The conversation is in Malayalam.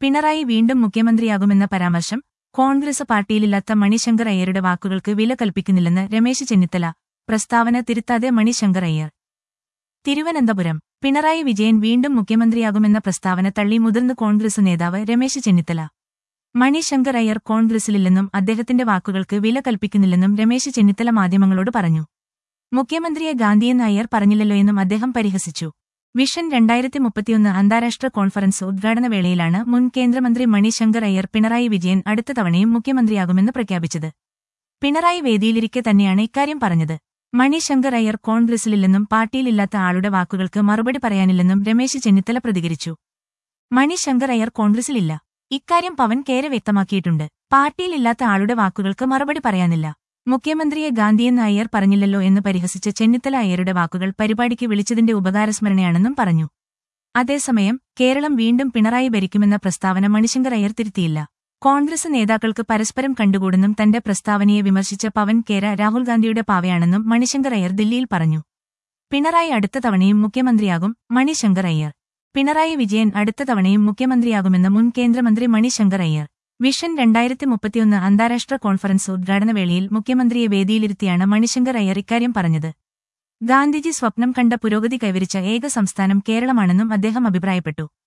പിണറായി വീണ്ടും മുഖ്യമന്ത്രിയാകുമെന്ന പരാമർശം കോൺഗ്രസ് പാർട്ടിയിലില്ലാത്ത മണിശങ്കർ അയ്യരുടെ വാക്കുകൾക്ക് വില കൽപ്പിക്കുന്നില്ലെന്ന് രമേശ് ചെന്നിത്തല പ്രസ്താവന തിരുത്താതെ മണിശങ്കർ അയ്യർ തിരുവനന്തപുരം പിണറായി വിജയൻ വീണ്ടും മുഖ്യമന്ത്രിയാകുമെന്ന പ്രസ്താവന തള്ളി മുതിർന്ന കോൺഗ്രസ് നേതാവ് രമേശ് ചെന്നിത്തല മണിശങ്കർ അയ്യർ കോൺഗ്രസിലില്ലെന്നും അദ്ദേഹത്തിന്റെ വാക്കുകൾക്ക് വില കൽപ്പിക്കുന്നില്ലെന്നും രമേശ് ചെന്നിത്തല മാധ്യമങ്ങളോട് പറഞ്ഞു മുഖ്യമന്ത്രിയെ ഗാന്ധിയെന്ന് അയ്യർ പറഞ്ഞില്ലല്ലോ എന്നും അദ്ദേഹം പരിഹസിച്ചു വിഷൻ രണ്ടായിരത്തി മുപ്പത്തിയൊന്ന് അന്താരാഷ്ട്ര കോൺഫറൻസ് ഉദ്ഘാടന വേളയിലാണ് മുൻ കേന്ദ്രമന്ത്രി മണിശങ്കർ അയ്യർ പിണറായി വിജയൻ അടുത്ത തവണയും മുഖ്യമന്ത്രിയാകുമെന്ന് പ്രഖ്യാപിച്ചത് പിണറായി വേദിയിലിരിക്കെ തന്നെയാണ് ഇക്കാര്യം പറഞ്ഞത് മണിശങ്കർ അയ്യർ കോൺഗ്രസിലില്ലെന്നും പാർട്ടിയിലില്ലാത്ത ആളുടെ വാക്കുകൾക്ക് മറുപടി പറയാനില്ലെന്നും രമേശ് ചെന്നിത്തല പ്രതികരിച്ചു മണിശങ്കർ അയ്യർ കോൺഗ്രസിലില്ല ഇക്കാര്യം പവൻ കേരെ വ്യക്തമാക്കിയിട്ടുണ്ട് പാർട്ടിയിലില്ലാത്ത ആളുടെ വാക്കുകൾക്ക് മറുപടി പറയാനില്ല മുഖ്യമന്ത്രിയെ ഗാന്ധിയെന്ന് അയ്യർ പറഞ്ഞില്ലല്ലോ എന്ന് പരിഹസിച്ച ചെന്നിത്തല അയ്യരുടെ വാക്കുകൾ പരിപാടിക്ക് വിളിച്ചതിന്റെ ഉപകാരസ്മരണയാണെന്നും പറഞ്ഞു അതേസമയം കേരളം വീണ്ടും പിണറായി ഭരിക്കുമെന്ന പ്രസ്താവന മണിശങ്കർ അയ്യർ തിരുത്തിയില്ല കോൺഗ്രസ് നേതാക്കൾക്ക് പരസ്പരം കണ്ടുകൂടുന്നും തന്റെ പ്രസ്താവനയെ വിമർശിച്ച പവൻ കേര രാഹുൽ ഗാന്ധിയുടെ പാവയാണെന്നും മണിശങ്കർ അയ്യർ ദില്ലിയിൽ പറഞ്ഞു പിണറായി അടുത്ത തവണയും മുഖ്യമന്ത്രിയാകും മണിശങ്കർ അയ്യർ പിണറായി വിജയൻ അടുത്ത തവണയും മുഖ്യമന്ത്രിയാകുമെന്ന് മുൻ കേന്ദ്രമന്ത്രി മണിശങ്കർ അയ്യർ വിഷൻ രണ്ടായിരത്തി മുപ്പത്തിയൊന്ന് അന്താരാഷ്ട്ര കോൺഫറൻസ് ഉദ്ഘാടന വേളയിൽ മുഖ്യമന്ത്രിയെ വേദിയിലിരുത്തിയാണ് മണിശങ്കർ അയ്യർ ഇക്കാര്യം പറഞ്ഞത് ഗാന്ധിജി സ്വപ്നം കണ്ട പുരോഗതി കൈവരിച്ച ഏക സംസ്ഥാനം കേരളമാണെന്നും അദ്ദേഹം അഭിപ്രായപ്പെട്ടു